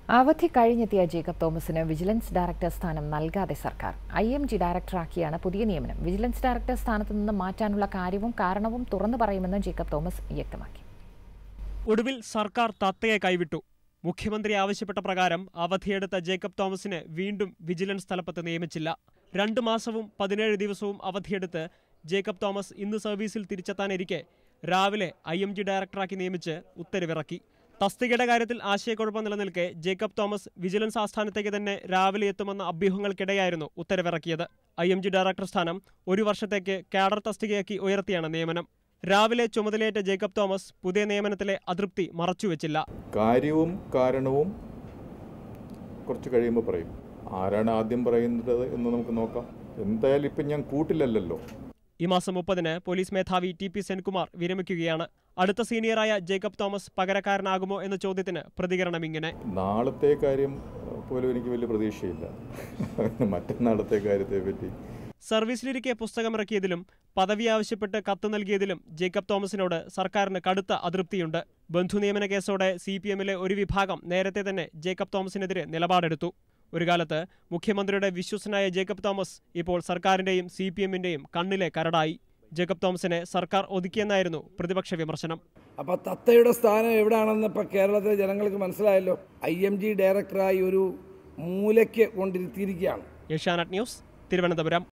അവധി കഴിഞ്ഞെത്തിയ ജേക്കബ് തോമസിന് വിജിലൻസ് ഡയറക്ടർ സ്ഥാനം നൽകാതെ സർക്കാർ ഐ എം ജി ഡയറക്ടറാക്കിയാണ് പുതിയ നിയമനം വിജിലൻസ് ഡയറക്ടർ സ്ഥാനത്ത് നിന്ന് മാറ്റാനുള്ള കാര്യവും കാരണവും തുറന്നു പറയുമെന്ന് ജേക്കബ് തോമസ് വ്യക്തമാക്കി ഒടുവിൽ സർക്കാർ തത്തയെ കൈവിട്ടു മുഖ്യമന്ത്രി ആവശ്യപ്പെട്ട പ്രകാരം അവധിയെടുത്ത ജേക്കബ് തോമസിനെ വീണ്ടും വിജിലൻസ് തലപ്പത്ത് നിയമിച്ചില്ല രണ്ടു മാസവും പതിനേഴ് ദിവസവും അവധിയെടുത്ത് ജേക്കബ് തോമസ് ഇന്ന് സർവീസിൽ തിരിച്ചെത്താനിരിക്കെ രാവിലെ ഐ എം ജി ഡയറക്ടറാക്കി നിയമിച്ച് ഉത്തരവിറക്കി തസ്തികയുടെ കാര്യത്തിൽ ആശയക്കുഴപ്പം നിലനിൽക്കെ ജേക്കബ് തോമസ് വിജിലൻസ് ആസ്ഥാനത്തേക്ക് തന്നെ രാവിലെ എത്തുമെന്ന അഭ്യൂഹങ്ങൾക്കിടെയായിരുന്നു ഉത്തരവിറക്കിയത് ഐ എം ജി ഡയറക്ടർ സ്ഥാനം ഒരു വർഷത്തേക്ക് കാഡർ തസ്തികയാക്കി ഉയർത്തിയാണ് നിയമനം രാവിലെ ചുമതലയേറ്റ ജേക്കബ് തോമസ് പുതിയ നിയമനത്തിലെ അതൃപ്തി മറച്ചുവെച്ചില്ല കാര്യവും കാരണവും കുറച്ച് കഴിയുമ്പോൾ പറയും ആരാണ് ആദ്യം പറയുന്നത് എന്ന് നമുക്ക് നോക്കാം എന്തായാലും ഇപ്പം ഞാൻ കൂട്ടിലല്ലല്ലോ ഈ മാസം മുപ്പതിന് പോലീസ് മേധാവി ടി പി സെൻകുമാർ വിരമിക്കുകയാണ് അടുത്ത സീനിയറായ ജേക്കബ് തോമസ് പകരക്കാരനാകുമോ എന്ന ചോദ്യത്തിന് പ്രതികരണം ഇങ്ങനെ നാളത്തെ കാര്യം പോലും എനിക്ക് വലിയ പ്രതീക്ഷയില്ല മറ്റന്നാളത്തെ കാര്യത്തെ പറ്റി സർവീസിലിരിക്കെ പുസ്തകമിറക്കിയതിലും പദവി ആവശ്യപ്പെട്ട് കത്ത് നൽകിയതിലും ജേക്കബ് തോമസിനോട് സർക്കാരിന് കടുത്ത അതൃപ്തിയുണ്ട് ബന്ധുനിയമന കേസോടെ സി പി എമ്മിലെ ഒരു വിഭാഗം നേരത്തെ തന്നെ ജേക്കബ് തോമസിനെതിരെ നിലപാടെടുത്തു ഒരു കാലത്ത് മുഖ്യമന്ത്രിയുടെ വിശ്വസനായ ജേക്കബ് തോമസ് ഇപ്പോൾ സർക്കാരിന്റെയും സി പി എമ്മിന്റെയും കണ്ണിലെ കരടായി ജേക്കബ് തോമസിനെ സർക്കാർ ഒതുക്കിയെന്നായിരുന്നു പ്രതിപക്ഷ വിമർശനം അപ്പോൾ തത്തയുടെ സ്ഥാനം എവിടെയാണെന്ന് ഇപ്പോൾ കേരളത്തിലെ ജനങ്ങൾക്ക് മനസ്സിലായല്ലോ ഐ എം ജി ഡയറക്ടറായി ഒരു മൂലയ്ക്ക് കൊണ്ടിരുത്തിയിരിക്കുകയാണ് ഏഷ്യാനെറ്റ് ന്യൂസ് തിരുവനന്തപുരം